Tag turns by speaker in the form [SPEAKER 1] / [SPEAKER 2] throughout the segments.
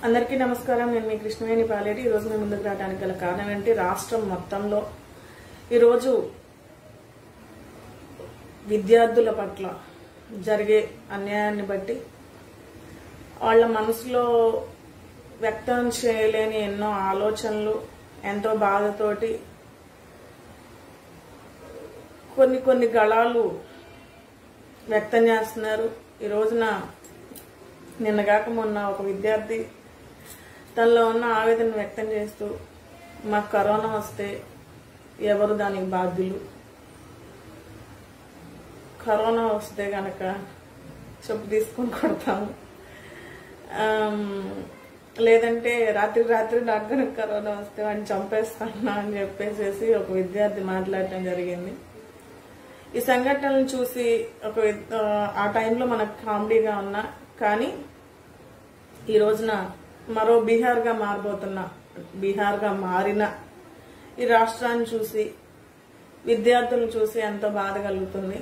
[SPEAKER 1] అందరికీ నమస్కారం నేను మీ కృష్ణవేణి పాలేటి ఈరోజు మీ ముందుకు రావడానికి గల కారణం ఏంటి రాష్ట్రం మొత్తంలో ఈరోజు విద్యార్థుల పట్ల జరిగే అన్యాయాన్ని బట్టి వాళ్ళ మనసులో వ్యక్తం చేయలేని ఎన్నో ఆలోచనలు ఎంతో బాధతోటి కొన్ని కొన్ని గళాలు వ్యక్తం చేస్తున్నారు ఈ రోజున నిన్నగాక మొన్న ఒక విద్యార్థి తనలో ఉన్న ఆవేదన వ్యక్తం చేస్తూ మాకు కరోనా వస్తే ఎవరు దానికి బాధ్యులు కరోనా వస్తే గనక చెప్పు తీసుకొని కొడతాము ఆమ్, లేదంటే రాత్రి రాత్రి నాకు కనుక కరోనా వస్తే వాడిని చంపేస్తాను అని చెప్పేసి ఒక విద్యార్థి మాట్లాడటం జరిగింది ఈ సంఘటనలను చూసి ఒక విద్- ఆ, ఆ టైంలో మనకు కామెడీగా ఉన్నా కానీ ఈ రోజున మరో బీహార్గా మారబోతున్న బీహార్గా మారిన ఈ రాష్ట్రాన్ని చూసి విద్యార్థులను చూసి ఎంతో బాధ కలుగుతుంది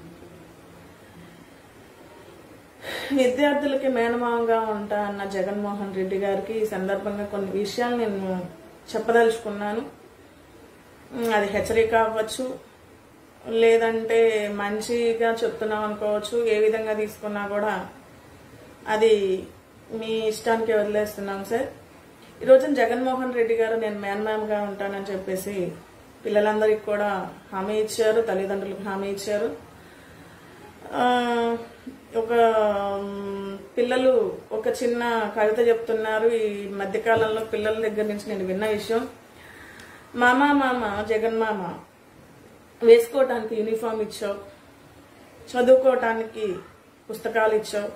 [SPEAKER 1] విద్యార్థులకి మేనమావంగా ఉంటా అన్న జగన్మోహన్ రెడ్డి గారికి ఈ సందర్భంగా కొన్ని విషయాలు నేను చెప్పదలుచుకున్నాను ఉమ్, అది హెచ్చరిక అవ్వచ్చు లేదంటే మంచిగా చెప్తున్నాం అనుకోవచ్చు ఏ విధంగా తీసుకున్నా కూడా అది మీ ఇష్టానికి వదిలేస్తున్నాం సార్ ఈ రోజున జగన్మోహన్ రెడ్డి గారు నేను మేనమామగా ఉంటానని చెప్పేసి పిల్లలందరికీ కూడా హామీ ఇచ్చారు తల్లిదండ్రులకు హామీ ఇచ్చారు ఆ, ఒక మ్, పిల్లలు ఒక చిన్న కవిత చెప్తున్నారు ఈ మధ్యకాలంలో పిల్లల దగ్గర నుంచి నేను విన్న విషయం మామ మామ జగన్ మామ వేసుకోవటానికి యూనిఫామ్ ఇచ్చావు చదువుకోవటానికి పుస్తకాలు ఇచ్చావు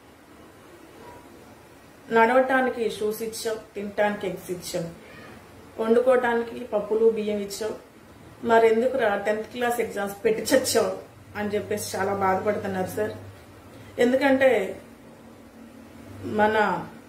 [SPEAKER 1] నడవటానికి షూస్ ఇచ్చావు తినటానికి ఎగ్స్ ఇచ్చావు వండుకోవటానికి పప్పులు బియ్యం ఇచ్చావు మరెందుకు రా టెన్త్ క్లాస్ ఎగ్జామ్స్ పెట్టి చచ్చావు అని చెప్పేసి చాలా బాధపడుతున్నారు సార్ ఎందుకంటే మన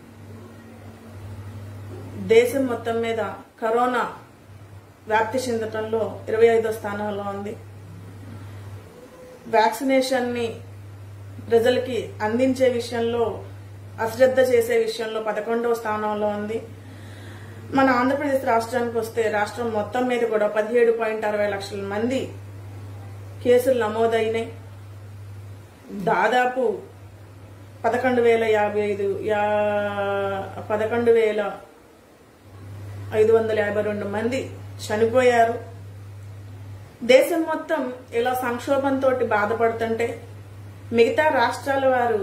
[SPEAKER 1] దేశం మొత్తం మీద కరోనా వ్యాప్తి చెందటంలో ఇరవై ఐదో స్థానంలో ఉంది వ్యాక్సినేషన్ ని ప్రజలకి అందించే విషయంలో అశ్రద్ధ చేసే విషయంలో పదకొండవ స్థానంలో ఉంది మన ఆంధ్రప్రదేశ్ రాష్ట్రానికి వస్తే రాష్ట్రం మొత్తం మీద కూడా పదిహేడు పాయింట్ అరవై లక్షల మంది కేసులు నమోదైనాయి దాదాపు పదకొండు వేల యాభై ఐదు యా పదకొండు వేల ఐదు వందల యాభై రెండు మంది చనిపోయారు దేశం మొత్తం ఇలా సంక్షోభంతో బాధపడుతుంటే మిగతా రాష్ట్రాల వారు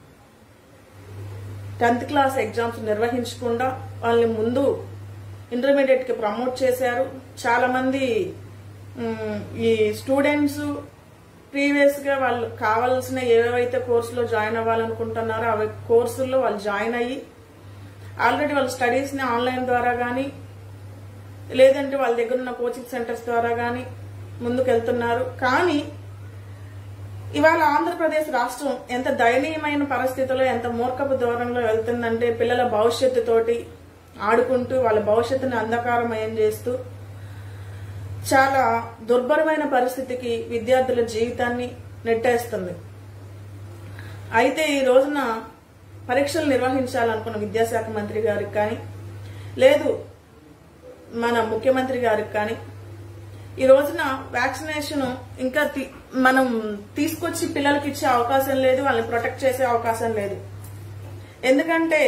[SPEAKER 1] టెన్త్ క్లాస్ ఎగ్జామ్స్ నిర్వహించకుండా వాళ్ళని ముందు ఇంటర్మీడియట్ కి ప్రమోట్ చేశారు చాలా మంది మ్, ఈ స్టూడెంట్స్ ప్రీవియస్ గా వాళ్ళు కావాల్సిన ఏవేవైతే కోర్సులో జాయిన్ అవ్వాలనుకుంటున్నారో అవి కోర్సుల్లో వాళ్ళు జాయిన్ అయ్యి ఆల్రెడీ వాళ్ళ స్టడీస్ ని ఆన్లైన్ ద్వారా కానీ లేదంటే వాళ్ళ దగ్గర ఉన్న కోచింగ్ సెంటర్స్ ద్వారా కానీ ముందుకు వెళ్తున్నారు కానీ ఇవాళ ఆంధ్రప్రదేశ్ రాష్ట్రం ఎంత దయనీయమైన పరిస్థితిలో ఎంత మూర్ఖపు దూరంలో వెళ్తుందంటే పిల్లల భవిష్యత్తుతోటి ఆడుకుంటూ వాళ్ళ భవిష్యత్తుని అంధకారమయం చేస్తూ చాలా దుర్భరమైన పరిస్థితికి విద్యార్థుల జీవితాన్ని నెట్టేస్తుంది అయితే ఈ రోజున పరీక్షలు నిర్వహించాలనుకున్న విద్యాశాఖ మంత్రి గారికి కానీ లేదు మన ముఖ్యమంత్రి గారికి కానీ ఈ రోజున వ్యాక్సినేషన్ ఇంకా తీ- మనం తీసుకొచ్చి పిల్లలకి ఇచ్చే అవకాశం లేదు వాళ్ళని ప్రొటెక్ట్ చేసే అవకాశం లేదు ఎందుకంటే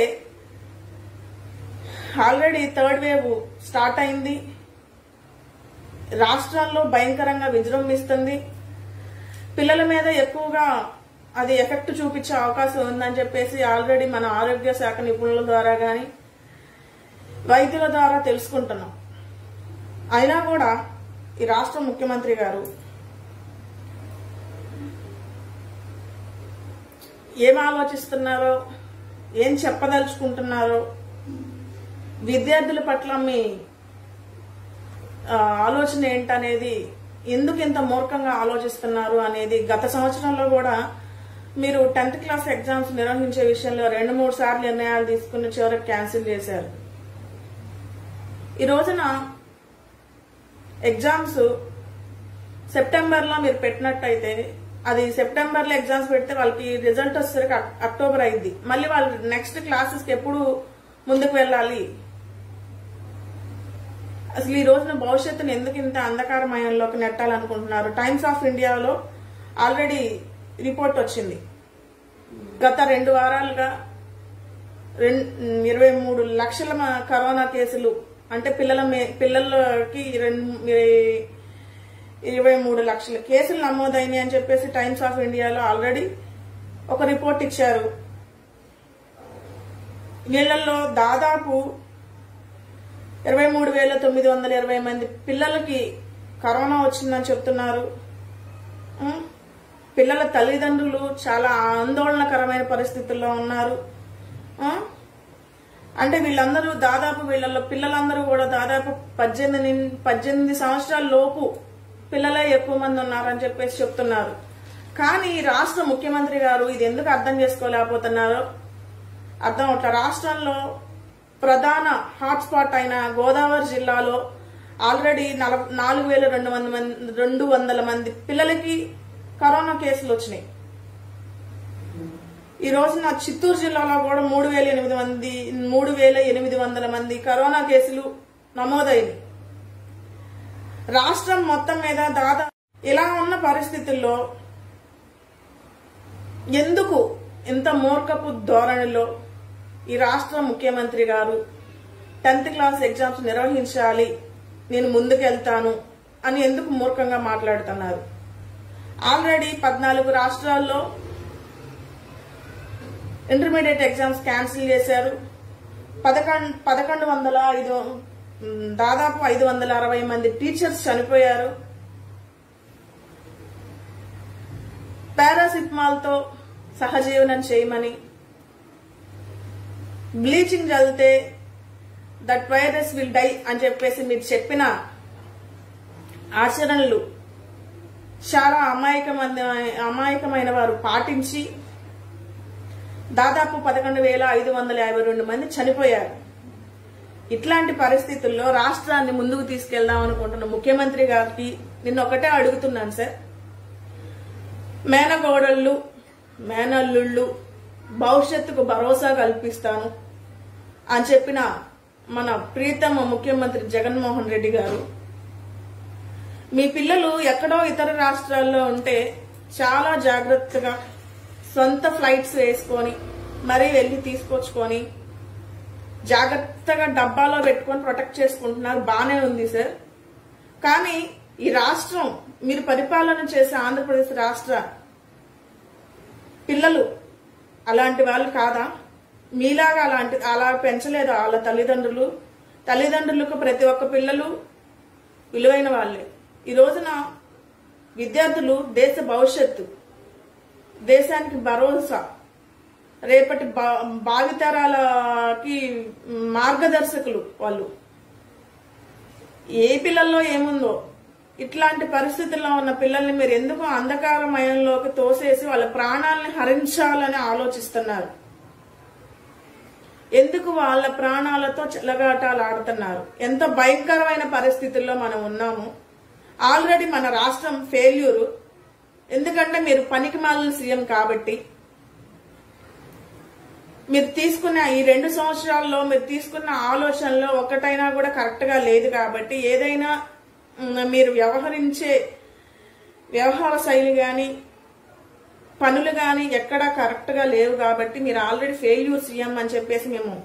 [SPEAKER 1] ఆల్రెడీ థర్డ్ వేవ్ స్టార్ట్ అయింది రాష్ట్రాల్లో భయంకరంగా విజృంభిస్తుంది పిల్లల మీద ఎక్కువగా అది ఎఫెక్ట్ చూపించే అవకాశం ఉందని చెప్పేసి ఆల్రెడీ మన ఆరోగ్య శాఖ నిపుణుల ద్వారా గాని వైద్యుల ద్వారా తెలుసుకుంటున్నాం అయినా కూడా ఈ రాష్ట్ర ముఖ్యమంత్రి గారు ఏం ఆలోచిస్తున్నారో ఏం చెప్పదలుచుకుంటున్నారో విద్యార్థుల పట్ల మీ ఆ, ఆలోచన ఏంటనేది ఎందుకు ఇంత మూర్ఖంగా ఆలోచిస్తున్నారు అనేది గత సంవత్సరంలో కూడా మీరు టెన్త్ క్లాస్ ఎగ్జామ్స్ నిర్వహించే విషయంలో రెండు మూడు సార్లు నిర్ణయాలు తీసుకుని చివరికి క్యాన్సిల్ చేశారు ఈ రోజున ఎగ్జామ్స్ సెప్టెంబర్ లో మీరు పెట్టినట్టయితే అది సెప్టెంబర్ లో ఎగ్జామ్స్ పెడితే వాళ్ళకి రిజల్ట్ వచ్చేసరికి అక్- అక్టోబర్ అయింది మళ్ళీ వాళ్ళు నెక్స్ట్ క్లాసెస్ కి ఎప్పుడు ముందుకు వెళ్ళాలి అసలు ఈ రోజున భవిష్యత్తును ఎందుకు ఇంత అంధకారమయంలోకి నెట్టాలనుకుంటున్నారు టైమ్స్ ఆఫ్ ఇండియాలో ఆల్రెడీ రిపోర్ట్ వచ్చింది గత రెండు వారాలుగా రెం- ఇరవై మూడు లక్షల మ- కరోనా కేసులు అంటే పిల్లల మే- పిల్లలకి రెండు ఇరవై మూడు లక్షల కేసులు నమోదైనాయి అని చెప్పేసి టైమ్స్ ఆఫ్ ఇండియాలో ఆల్రెడీ ఒక రిపోర్ట్ ఇచ్చారు వీళ్ళల్లో దాదాపు ఇరవై మూడు వేల తొమ్మిది వందల ఇరవై మంది పిల్లలకి కరోనా వచ్చిందని చెప్తున్నారు ఉం? పిల్లల తల్లిదండ్రులు చాలా ఆందోళనకరమైన పరిస్థితుల్లో ఉన్నారు ఆ? అంటే వీళ్ళందరూ దాదాపు వీళ్ళలో పిల్లలందరూ కూడా దాదాపు పద్దెనిమిది నిన్- పద్దెనిమిది సంవత్సరాల లోపు పిల్లలే ఎక్కువ మంది ఉన్నారని చెప్పేసి చెప్తున్నారు కానీ రాష్ట్ర ముఖ్యమంత్రి గారు ఇది ఎందుకు అర్థం చేసుకోలేకపోతున్నారో అర్థం అవట్ల రాష్ట్రంలో ప్రధాన హాట్స్పాట్ అయిన గోదావరి జిల్లాలో ఆల్రెడీ నల నాలుగు వేల రెండు వందల మంది రెండు వందల మంది పిల్లలకి కరోనా కేసులు వచ్చినాయి ఈ రోజున చిత్తూరు జిల్లాలో కూడా మూడు వేల ఎనిమిది మంది మూడు వేల ఎనిమిది వందల మంది కరోనా కేసులు నమోదైనవి రాష్ట్రం మొత్తం మీద దాదాపు ఇలా ఉన్న పరిస్థితుల్లో ఎందుకు ఇంత మూర్ఖపు ధోరణిలో ఈ రాష్ట్ర ముఖ్యమంత్రి గారు టెన్త్ క్లాస్ ఎగ్జామ్స్ నిర్వహించాలి నేను ముందుకెళ్తాను అని ఎందుకు మూర్ఖంగా మాట్లాడుతున్నారు ఆల్రెడీ పద్నాలుగు రాష్ట్రాల్లో ఇంటర్మీడియట్ ఎగ్జామ్స్ క్యాన్సిల్ చేశారు పదకొండు పదకొండు వందల ఐదు మ్, దాదాపు ఐదు వందల అరవై మంది టీచర్స్ చనిపోయారు పారాసిటమాల్ తో సహజీవనం చేయమని బ్లీచింగ్ చల్లితే దట్ వైరస్ విల్ డై అని చెప్పేసి మీరు చెప్పిన ఆచరణలు చాలా అమాయకమైన అమాయకమైన వారు పాటించి దాదాపు పదకొండు వేల ఐదు వందల యాభై రెండు మంది చనిపోయారు ఇట్లాంటి పరిస్థితుల్లో రాష్ట్రాన్ని ముందుకు తీసుకెళ్దాం అనుకుంటున్న ముఖ్యమంత్రి గారికి నిన్న ఒకటే అడుగుతున్నాను సార్ మేనగోడళ్ళు మేనల్లుళ్ళు భవిష్యత్తుకు భరోసా కల్పిస్తాను అని చెప్పిన మన ప్రీతమ ముఖ్యమంత్రి జగన్మోహన్ రెడ్డి గారు మీ పిల్లలు ఎక్కడో ఇతర రాష్ట్రాల్లో ఉంటే చాలా జాగ్రత్తగా సొంత ఫ్లైట్స్ వేసుకొని మరీ వెళ్ళి తీసుకొచ్చుకొని జాగ్రత్తగా డబ్బాలో పెట్టుకొని ప్రొటెక్ట్ చేసుకుంటున్నారు బానే ఉంది సార్ కానీ ఈ రాష్ట్రం మీరు పరిపాలన చేసే ఆంధ్రప్రదేశ్ రాష్ట్ర పిల్లలు అలాంటి వాళ్ళు కాదా మీలాగా అలాంటి అలా పెంచలేదు వాళ్ళ తల్లిదండ్రులు తల్లిదండ్రులకు ప్రతి ఒక్క పిల్లలు విలువైన వాళ్ళే ఈ రోజున విద్యార్థులు దేశ భవిష్యత్తు దేశానికి భరోసా రేపటి భా- భావితరాలకి మార్గదర్శకులు వాళ్ళు ఏ పిల్లల్లో ఏముందో ఇట్లాంటి పరిస్థితుల్లో ఉన్న పిల్లల్ని మీరు ఎందుకు అంధకారమయంలోకి తోసేసి వాళ్ళ ప్రాణాలని హరించాలని ఆలోచిస్తున్నారు ఎందుకు వాళ్ళ ప్రాణాలతో చెలగాటాలు ఆడుతున్నారు ఎంత భయంకరమైన పరిస్థితుల్లో మనం ఉన్నాము ఆల్రెడీ మన రాష్ట్రం ఫెయిల్యూరు ఎందుకంటే మీరు పనికి మాలిన సీఎం కాబట్టి మీరు తీసుకున్న ఈ రెండు సంవత్సరాల్లో మీరు తీసుకున్న ఆలోచనలో ఒకటైనా కూడా కరెక్ట్ గా లేదు కాబట్టి ఏదైనా మ్, మీరు వ్యవహరించే వ్యవహార శైలి గాని పనులు గాని ఎక్కడా కరెక్ట్ గా లేవు కాబట్టి మీరు ఆల్రెడీ ఫెయిల్యూర్ సీఎం అని చెప్పేసి మేము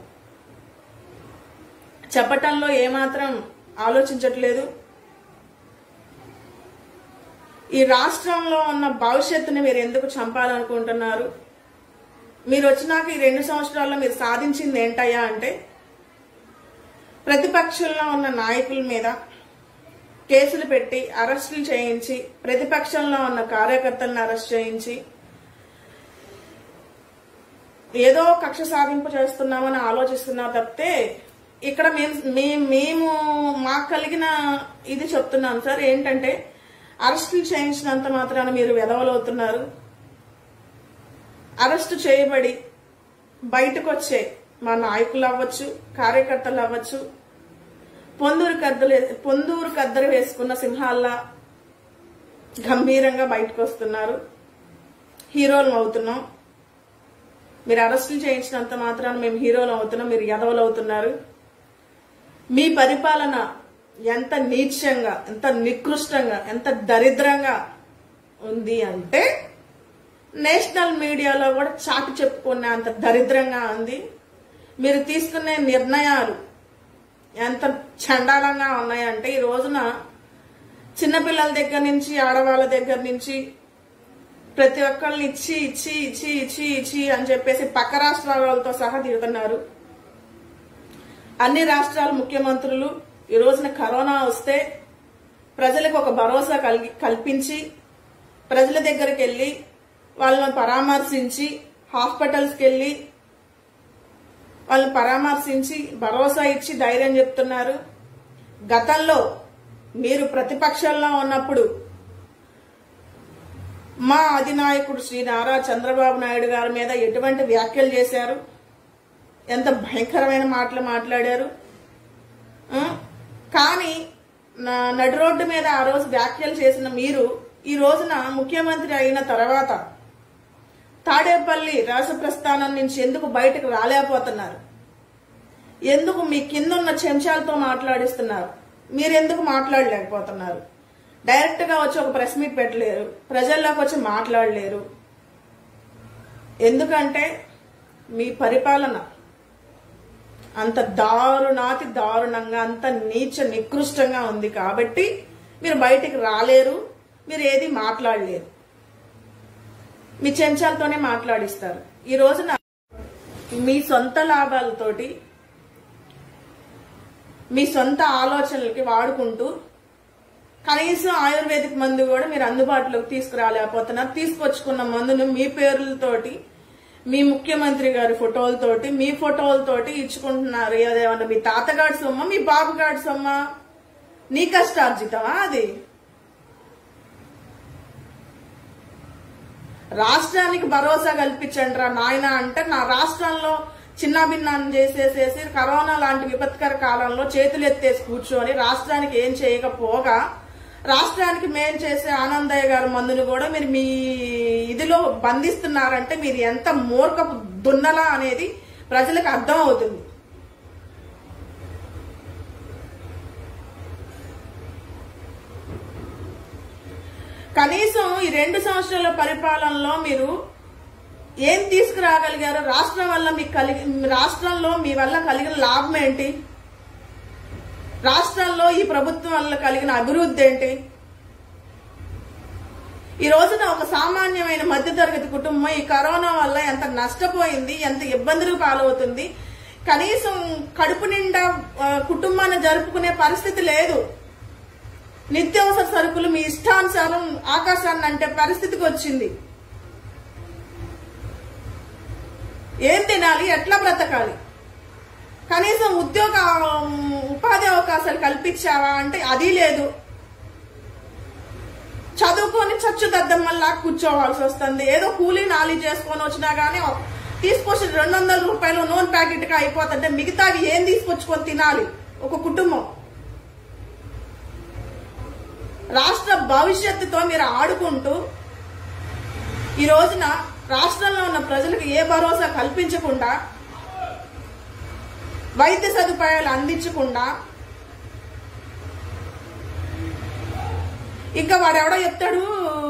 [SPEAKER 1] చెప్పటంలో ఏమాత్రం ఆలోచించట్లేదు ఈ రాష్ట్రంలో ఉన్న భవిష్యత్తుని మీరు ఎందుకు చంపాలనుకుంటున్నారు మీరు వచ్చినాక ఈ రెండు సంవత్సరాల్లో మీరు సాధించింది ఏంటయ్యా అంటే ప్రతిపక్షంలో ఉన్న నాయకుల మీద కేసులు పెట్టి అరెస్టులు చేయించి ప్రతిపక్షంలో ఉన్న కార్యకర్తలను అరెస్ట్ చేయించి ఏదో కక్ష సాధింపు చేస్తున్నామని ఆలోచిస్తున్నారు తప్పితే ఇక్కడ మేము మే- మేము మాకు కలిగిన ఇది చెప్తున్నాం సార్ ఏంటంటే అరెస్టులు చేయించినంత మాత్రాన మీరు వెదవలవుతున్నారు అరెస్టు చేయబడి బయటకు వచ్చే మా నాయకులు అవ్వచ్చు కార్యకర్తలు అవ్వచ్చు పొందూరు కద్దలు పొందూరు కద్దరు వేసుకున్న సింహాల్లా గంభీరంగా బయటకు వస్తున్నారు హీరోలు అవుతున్నాం మీరు అరెస్టులు చేయించినంత మాత్రాన మేము హీరోలు అవుతున్నాం మీరు యదవలు అవుతున్నారు మీ పరిపాలన ఎంత నీచంగా ఎంత నికృష్టంగా ఎంత దరిద్రంగా ఉంది అంటే నేషనల్ మీడియాలో కూడా చాటి చెప్పుకునే అంత దరిద్రంగా ఉంది మీరు తీసుకునే నిర్ణయాలు ఎంత చండాలంగా ఉన్నాయంటే ఈ రోజున చిన్నపిల్లల దగ్గర నుంచి ఆడవాళ్ళ దగ్గర నుంచి ప్రతి ఒక్కళ్ళని ఇచ్చి ఇచ్చి ఇచ్చి ఇచ్చి ఇచ్చి అని చెప్పేసి పక్క రాష్ట్రాల వాళ్ళతో సహా తిడుతున్నారు అన్ని రాష్ట్రాల ముఖ్యమంత్రులు ఈ రోజున కరోనా వస్తే ప్రజలకు ఒక భరోసా కలిగి కల్పించి ప్రజల దగ్గరికి వెళ్ళి వాళ్ళని పరామర్శించి హాస్పిటల్స్కి వెళ్ళి వాళ్ళని పరామర్శించి భరోసా ఇచ్చి ధైర్యం చెప్తున్నారు గతంలో మీరు ప్రతిపక్షంలో ఉన్నప్పుడు మా అధినాయకుడు శ్రీ నారా చంద్రబాబు నాయుడు గారి మీద ఎటువంటి వ్యాఖ్యలు చేశారు ఎంత భయంకరమైన మాటలు మాట్లాడారు ఆ? కానీ నా- నడి రోడ్డు మీద ఆ రోజు వ్యాఖ్యలు చేసిన మీరు ఈ రోజున ముఖ్యమంత్రి అయిన తర్వాత తాడేపల్లి రాష్ట్ర ప్రస్థానం నుంచి ఎందుకు బయటకు రాలేకపోతున్నారు ఎందుకు మీ కింద ఉన్న చెంచాలతో మాట్లాడిస్తున్నారు మీరెందుకు మాట్లాడలేకపోతున్నారు డైరెక్ట్ గా వచ్చి ఒక ప్రెస్ మీట్ పెట్టలేరు ప్రజల్లోకి వచ్చి మాట్లాడలేరు ఎందుకంటే మీ పరిపాలన అంత దారుణాతి దారుణంగా అంత నీచ నికృష్టంగా ఉంది కాబట్టి మీరు బయటికి రాలేరు మీరు ఏది మాట్లాడలేరు మీ చెంచాలతోనే మాట్లాడిస్తారు ఈ రోజున మీ సొంత లాభాలతోటి మీ సొంత ఆలోచనలకి వాడుకుంటూ కనీసం ఆయుర్వేదిక్ మందు కూడా మీరు అందుబాటులోకి తీసుకురాలేకపోతున్నారు తీసుకొచ్చుకున్న మందును మీ పేర్లతోటి మీ ముఖ్యమంత్రి గారి ఫోటోలతోటి మీ ఫోటోలతోటి ఇచ్చుకుంటున్నారు అదేమన్నా మీ తాతగాడి సొమ్మ మీ బాబుగాడి సొమ్మ నీ కష్టార్జితమా అది రాష్ట్రానికి భరోసా కల్పించండి రా నాయన అంటే నా రాష్ట్రంలో చిన్నాభిన్నాన్ని చేసేసేసి కరోనా లాంటి విపత్కర కాలంలో చేతులు ఎత్తేసి కూర్చొని రాష్ట్రానికి ఏం చేయకపోగా రాష్ట్రానికి మేలు చేసే ఆనందయ్య గారి మందుని కూడా మీరు మీ ఇదిలో బంధిస్తున్నారంటే మీరు ఎంత మూర్ఖపు దున్నలా అనేది ప్రజలకు అర్థం అవుతుంది కనీసం ఈ రెండు సంవత్సరాల పరిపాలనలో మీరు ఏం తీసుకురాగలిగారు రాష్ట్రం వల్ల మీకు కలిగి రాష్ట్రంలో మీ వల్ల కలిగిన లాభం ఏంటి రాష్ట్రంలో ఈ ప్రభుత్వం వల్ల కలిగిన అభివృద్ధి ఏంటి ఈ రోజున ఒక సామాన్యమైన మధ్యతరగతి కుటుంబం ఈ కరోనా వల్ల ఎంత నష్టపోయింది ఎంత ఇబ్బందులు పాలవుతుంది కనీసం కడుపు నిండా ఆ, కుటుంబాన్ని జరుపుకునే పరిస్థితి లేదు నిత్యావసర సరుకులు మీ ఇష్టానుసారం ఆకాశాన్ని అంటే పరిస్థితికి వచ్చింది ఏం తినాలి ఎట్లా బ్రతకాలి కనీసం ఉద్యోగ ఉపాధి అవకాశాలు కల్పించావా అంటే అది లేదు చదువుకొని చచ్చు దద్దమ్మల్లా కూర్చోవాల్సి వస్తుంది ఏదో కూలీ నాలి చేసుకొని వచ్చినా గానీ ఒక- తీసుకొచ్చి రెండు వందల రూపాయలు నూనె ప్యాకెట్ కి అయిపోతుంటే మిగతావి ఏం తీసుకొచ్చుకొని తినాలి ఒక కుటుంబం రాష్ట్ర భవిష్యత్తుతో మీరు ఆడుకుంటూ ఈ రోజున రాష్ట్రంలో ఉన్న ప్రజలకు ఏ భరోసా కల్పించకుండా వైద్య సదుపాయాలు అందించకుండా ఇంకా వాడెవడో చెప్తాడు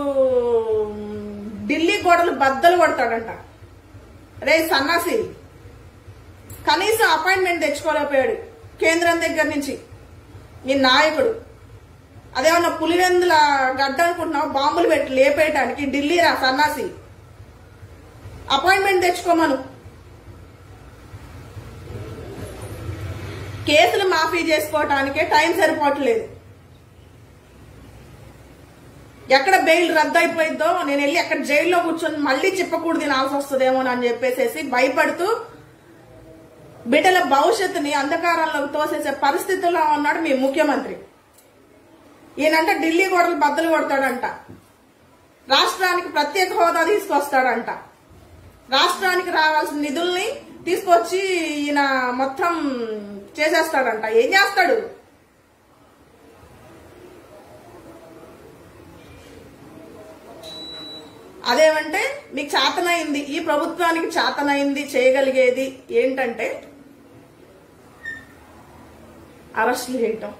[SPEAKER 1] ఢిల్లీ గోడలు బద్దలు కొడతాడంట రే సన్నాసి కనీసం అపాయింట్మెంట్ తెచ్చుకోలేకపోయాడు కేంద్రం దగ్గర నుంచి మీ నాయకుడు అదేమన్నా పులివెందుల గడ్డ అనుకుంటున్నావు బాంబులు పెట్టి లేపేయటానికి ఢిల్లీ రా సన్నాసి అపాయింట్మెంట్ తెచ్చుకోమను కేసులు మాఫీ చేసుకోవటానికే టైం సరిపోవట్లేదు ఎక్కడ బెయిల్ రద్దు అయిపోయిందో నేను వెళ్ళి అక్కడ జైల్లో కూర్చొని మళ్ళీ చెప్పకూడదు తినాల్సి వస్తుందేమో అని చెప్పేసేసి భయపడుతూ బిడ్డల భవిష్యత్తుని అంధకారంలోకి తోసేసే పరిస్థితుల్లో ఉన్నాడు మీ ముఖ్యమంత్రి ఈయనంట ఢిల్లీ గోడలు బద్దలు కొడతాడంట రాష్ట్రానికి ప్రత్యేక హోదా తీసుకొస్తాడంట రాష్ట్రానికి రావాల్సిన నిధుల్ని తీసుకొచ్చి ఈయన మొత్తం చేసేస్తాడంట ఏం చేస్తాడు అదేమంటే మీకు చేతనైంది ఈ ప్రభుత్వానికి చేతనైంది చేయగలిగేది ఏంటంటే అరెస్టులు చేయటం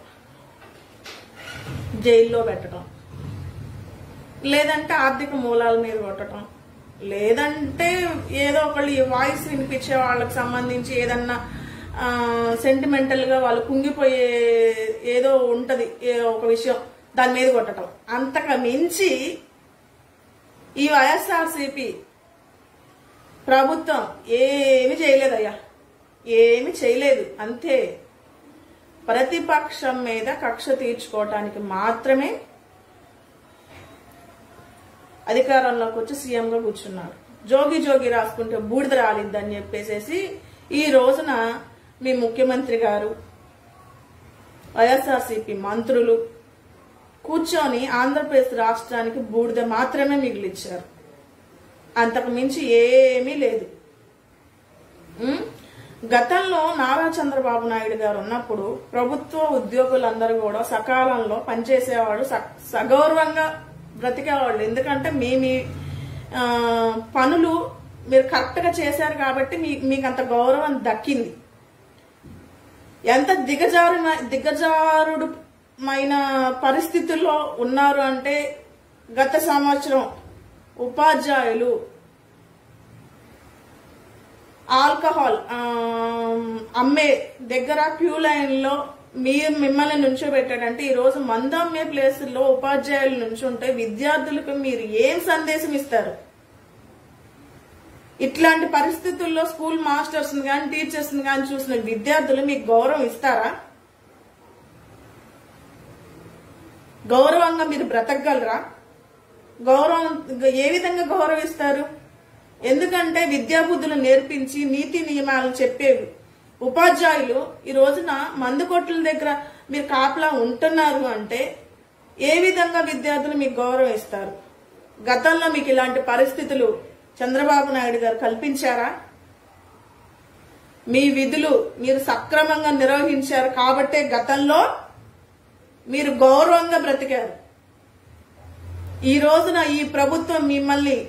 [SPEAKER 1] జైల్లో పెట్టడం లేదంటే ఆర్థిక మూలాల మీద కొట్టడం లేదంటే ఏదో ఒకళ్ళు ఈ వాయిస్ వినిపించే వాళ్ళకి సంబంధించి ఏదన్నా సెంటిమెంటల్ గా వాళ్ళు కుంగిపోయే ఏదో ఉంటది ఏ- ఒక విషయం దాని మీద కొట్టడం అంతకు మించి ఈ వైఎస్ఆర్సిపి ప్రభుత్వం ఏమి చేయలేదయ్యా ఏమి చేయలేదు అంతే ప్రతిపక్షం మీద కక్ష తీర్చుకోవటానికి మాత్రమే అధికారంలోకి వచ్చి సీఎంగా కూర్చున్నారు జోగి జోగి రాసుకుంటే బూడిద రాలిద్దని చెప్పేసేసి ఈ రోజున మీ ముఖ్యమంత్రి గారు వైఎస్ఆర్సీపీ మంత్రులు కూర్చొని ఆంధ్రప్రదేశ్ రాష్ట్రానికి బూడిద మాత్రమే మిగిలిచ్చారు అంతకు మించి ఏమీ లేదు ఉం? గతంలో నారా చంద్రబాబు నాయుడు గారు ఉన్నప్పుడు ప్రభుత్వ ఉద్యోగులందరూ కూడా సకాలంలో పనిచేసేవాడు స- సగౌరవంగా బ్రతికేవాళ్ళు ఎందుకంటే మీ మీ ఆ, పనులు మీరు కరెక్ట్ గా చేశారు కాబట్టి మీ మీకు అంత గౌరవం దక్కింది ఎంత దిగజారు దిగజారుడుమైన పరిస్థితుల్లో ఉన్నారు అంటే గత సంవత్సరం ఉపాధ్యాయులు ఆల్కహాల్ ఆ, అమ్మే దగ్గర క్యూ లైన్ లో మీ మిమ్మల్ని నుంచోబెట్టాడంటే ఈ రోజు మందమ్మే ప్లేసుల్లో ఉపాధ్యాయులు నుంచుంటే విద్యార్థులకు మీరు ఏం సందేశం ఇస్తారు ఇట్లాంటి పరిస్థితుల్లో స్కూల్ మాస్టర్స్ కానీ టీచర్స్ కానీ చూసిన విద్యార్థులు మీకు గౌరవం ఇస్తారా గౌరవంగా మీరు బ్రతకగలరా గౌరవం ఏ విధంగా గౌరవిస్తారు ఎందుకంటే విద్యాబుద్ధులు నేర్పించి నీతి నియమాలు చెప్పేవి ఉపాధ్యాయులు ఈ రోజున మందు కొట్ల దగ్గర మీరు కాపలా ఉంటున్నారు అంటే ఏ విధంగా విద్యార్థులు మీకు గౌరవం ఇస్తారు గతంలో మీకు ఇలాంటి పరిస్థితులు చంద్రబాబు నాయుడు గారు కల్పించారా మీ విధులు మీరు సక్రమంగా నిర్వహించారు కాబట్టే గతంలో మీరు గౌరవంగా బ్రతికారు ఈ రోజున ఈ ప్రభుత్వం మిమ్మల్ని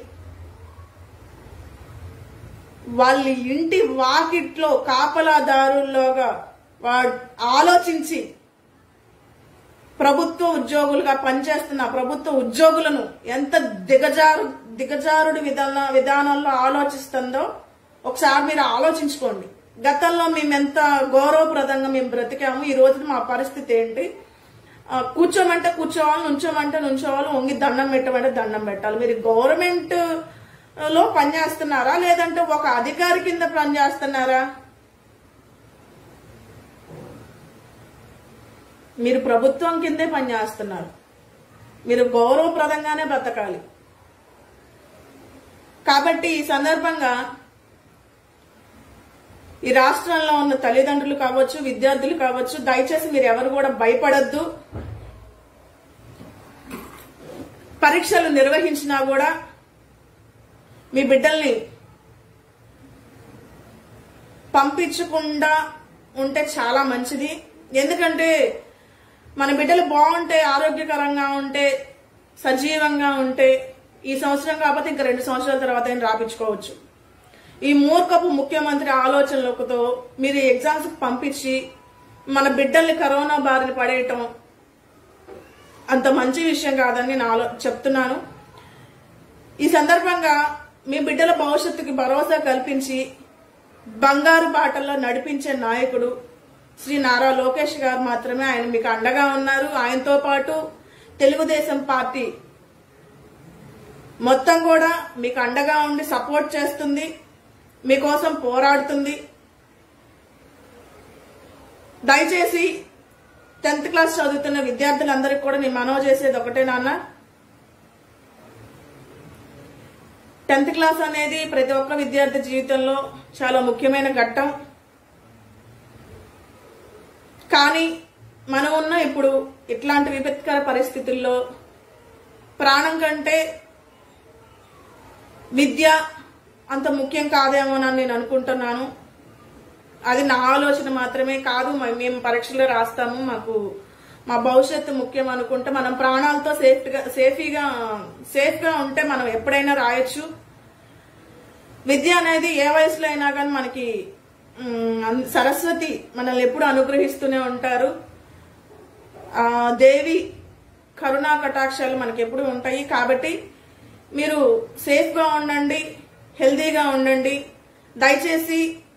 [SPEAKER 1] వాళ్ళ ఇంటి వాకిట్లో కాపలాదారుల్లోగా వా- ఆలోచించి ప్రభుత్వ ఉద్యోగులుగా పనిచేస్తున్న ప్రభుత్వ ఉద్యోగులను ఎంత దిగజారు దిగజారుడు విధాన విధానంలో ఆలోచిస్తుందో ఒకసారి మీరు ఆలోచించుకోండి గతంలో మేము ఎంత గౌరవప్రదంగా మేము బ్రతికాము ఈ రోజు మా పరిస్థితి ఏంటి ఆ, కూర్చోమంటే కూర్చోవాలి నుంచోమంటే నుంచోవాలి వంగి దండం పెట్టమంటే దండం పెట్టాలి మీరు గవర్నమెంట్ లో పనిచేస్తున్నారా లేదంటే ఒక అధికారి కింద పనిచేస్తున్నారా మీరు ప్రభుత్వం కిందే పనిచేస్తున్నారు మీరు గౌరవప్రదంగానే బ్రతకాలి కాబట్టి ఈ సందర్భంగా ఈ రాష్ట్రంలో ఉన్న తల్లిదండ్రులు కావచ్చు విద్యార్థులు కావచ్చు దయచేసి మీరు ఎవరు కూడా భయపడద్దు పరీక్షలు నిర్వహించినా కూడా మీ బిడ్డల్ని పంపించకుండా ఉంటే చాలా మంచిది ఎందుకంటే మన బిడ్డలు బాగుంటే ఆరోగ్యకరంగా ఉంటే సజీవంగా ఉంటే ఈ సంవత్సరం కాకపోతే ఇంకా రెండు సంవత్సరాల తర్వాత అయినా రాపించుకోవచ్చు ఈ మూర్ఖపు ముఖ్యమంత్రి ఆలోచనలతో మీరు ఎగ్జామ్స్ పంపించి మన బిడ్డల్ని కరోనా బారిన పడేయటం అంత మంచి విషయం కాదని నేను ఆలో చెప్తున్నాను ఈ సందర్భంగా మీ బిడ్డల భవిష్యత్తుకి భరోసా కల్పించి బంగారు బాటల్లో నడిపించే నాయకుడు శ్రీ నారా లోకేష్ గారు మాత్రమే ఆయన మీకు అండగా ఉన్నారు ఆయనతో పాటు తెలుగుదేశం పార్టీ మొత్తం కూడా మీకు అండగా ఉండి సపోర్ట్ చేస్తుంది మీకోసం పోరాడుతుంది దయచేసి టెన్త్ క్లాస్ చదువుతున్న విద్యార్థులందరికీ కూడా నేను మనవి చేసేది ఒకటే నాన్న టెన్త్ క్లాస్ అనేది ప్రతి ఒక్క విద్యార్థి జీవితంలో చాలా ముఖ్యమైన ఘట్టం కానీ మనం ఉన్న ఇప్పుడు ఇట్లాంటి విపత్కర పరిస్థితుల్లో ప్రాణం కంటే విద్య అంత ముఖ్యం కాదేమోనని నేను అనుకుంటున్నాను అది నా ఆలోచన మాత్రమే కాదు మ- మేము పరీక్షలు రాస్తాము మాకు మా భవిష్యత్తు ముఖ్యం అనుకుంటే మనం ప్రాణాలతో సేఫ్గా సేఫీగా సేఫ్గా ఉంటే మనం ఎప్పుడైనా రాయొచ్చు విద్య అనేది ఏ వయసులో అయినా కానీ మనకి మ్, అన్- సరస్వతి మనల్ని ఎప్పుడు అనుగ్రహిస్తూనే ఉంటారు ఆ దేవి కరుణా కటాక్షాలు మనకి ఎప్పుడు ఉంటాయి కాబట్టి మీరు సేఫ్గా ఉండండి హెల్దీగా ఉండండి దయచేసి